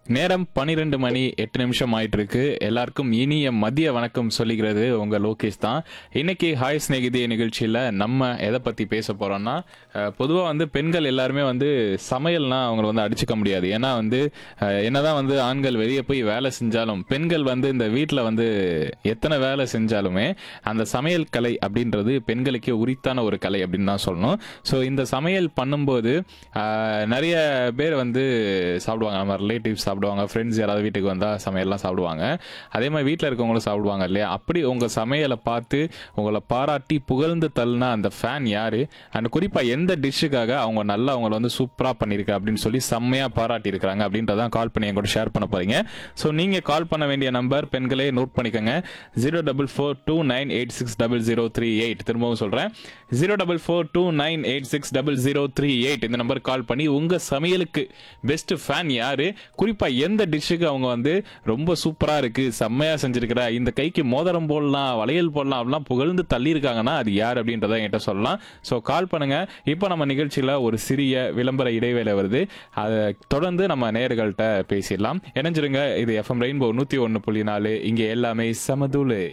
நேரம் பனிரெண்டு மணி எட்டு நிமிஷம் ஆயிட்டு இருக்கு எல்லாருக்கும் இனிய மதிய வணக்கம் சொல்லிக்கிறது உங்க லோகேஷ் தான் இன்னைக்கு ஹாய் ஸ்நேகிதி நிகழ்ச்சியில நம்ம எதை பத்தி பேச போறோம்னா அஹ், பொதுவா வந்து பெண்கள் எல்லாருமே வந்து சமையல்னா அவங்கள வந்து அடிச்சுக்க முடியாது ஏன்னா வந்து அஹ், என்னதான் வந்து ஆண்கள் வெளியே போய் வேலை செஞ்சாலும் பெண்கள் வந்து இந்த வீட்டில் வந்து எத்தனை வேலை செஞ்சாலுமே அந்த சமையல் கலை அப்படின்றது பெண்களுக்கே உரித்தான ஒரு கலை அப்படின்னு தான் சொல்லணும் ஸோ இந்த சமையல் பண்ணும்போது ஆஹ், நிறைய பேர் வந்து சாப்பிடுவாங்க நம்ம ரிலேட்டிவ்ஸ் சாப்பிடுவாங்க ஃப்ரெண்ட்ஸ் யாராவது வீட்டுக்கு வந்தால் சமையல்லாம் சாப்பிடுவாங்க அதே மாதிரி வீட்டில் இருக்கவங்களும் சாப்பிடுவாங்க இல்லையா அப்படி உங்கள் சமையலை பார்த்து உங்களை பாராட்டி புகழ்ந்து தள்ளின அந்த ஃபேன் யாரு அண்ட் குறிப்பாக எந்த டிஷ்ஷுக்காக அவங்க நல்லா அவங்கள வந்து சூப்பராக பண்ணியிருக்க அப்படின்னு சொல்லி செம்மையாக பாராட்டி இருக்கிறாங்க அப்படின்றதான் கால் பண்ணி என் கூட ஷேர் பண்ண போறீங்க ஸோ நீங்கள் கால் பண்ண வேண்டிய நம்பர் பெண்களே நோட் பண்ணிக்கோங்க zero double four two nine eight six double zero three eight திரும்பவும் சொல்கிறேன் zero double four two nine eight six double zero three eight இந்த நம்பர் கால் பண்ணி உங்கள் சமையலுக்கு பெஸ்ட் ஃபேன் யாரு குறிப்பாக எந்த டிஷ்ஷுக்கு அவங்க வந்து ரொம்ப சூப்பராக இருக்கு செம்மையாக செஞ்சிருக்கிற இந்த கைக்கு மோதிரம் போடலாம் வளையல் போடலாம் அப்படிலாம் புகழ்ந்து தள்ளியிருக்காங்கன்னா அது யார் அப்படின்றத என்கிட்ட சொல்லலாம் ஸோ கால் பண்ணுங்க இப்போ நம்ம நிகழ்ச்சியில் ஒரு சிறிய விளம்பர இடைவேளை வருது அதை தொடர்ந்து நம்ம நேயர்கள்ட்ட பேசிடலாம் இணைஞ்சிருங்க இது எஃப்எம் ரெயின்போ நூற்றி ஒன்று புள்ளி நாலு இங்கே எல்லாமே சமதூளு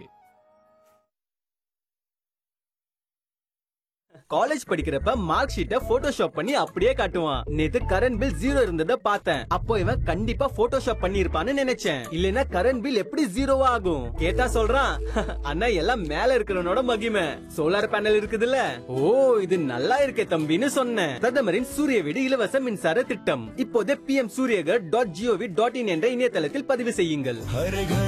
காலேஜ் படிக்கிறப்ப மார்க் ஷீட்டை போட்டோஷாப் பண்ணி அப்படியே காட்டுவான் நேத்து கரண்ட் பில் ஜீரோ இருந்தத பார்த்தேன் அப்போ இவன் கண்டிப்பா போட்டோஷாப் பண்ணி இருப்பான்னு நினைச்சேன் இல்லனா கரண்ட் பில் எப்படி ஜீரோவா ஆகும் கேட்டா சொல்றான் அண்ணா எல்லாம் மேல இருக்கிறவனோட மகிமை சோலார் பேனல் இருக்குதுல்ல ஓ இது நல்லா இருக்கே தம்பின்னு சொன்னேன் பிரதமரின் சூரிய வீடு இலவச மின்சார திட்டம் இப்போதே PM Suryaghar dot gov dot in என்ற இணையதளத்தில் பதிவு செய்யுங்கள் हर घर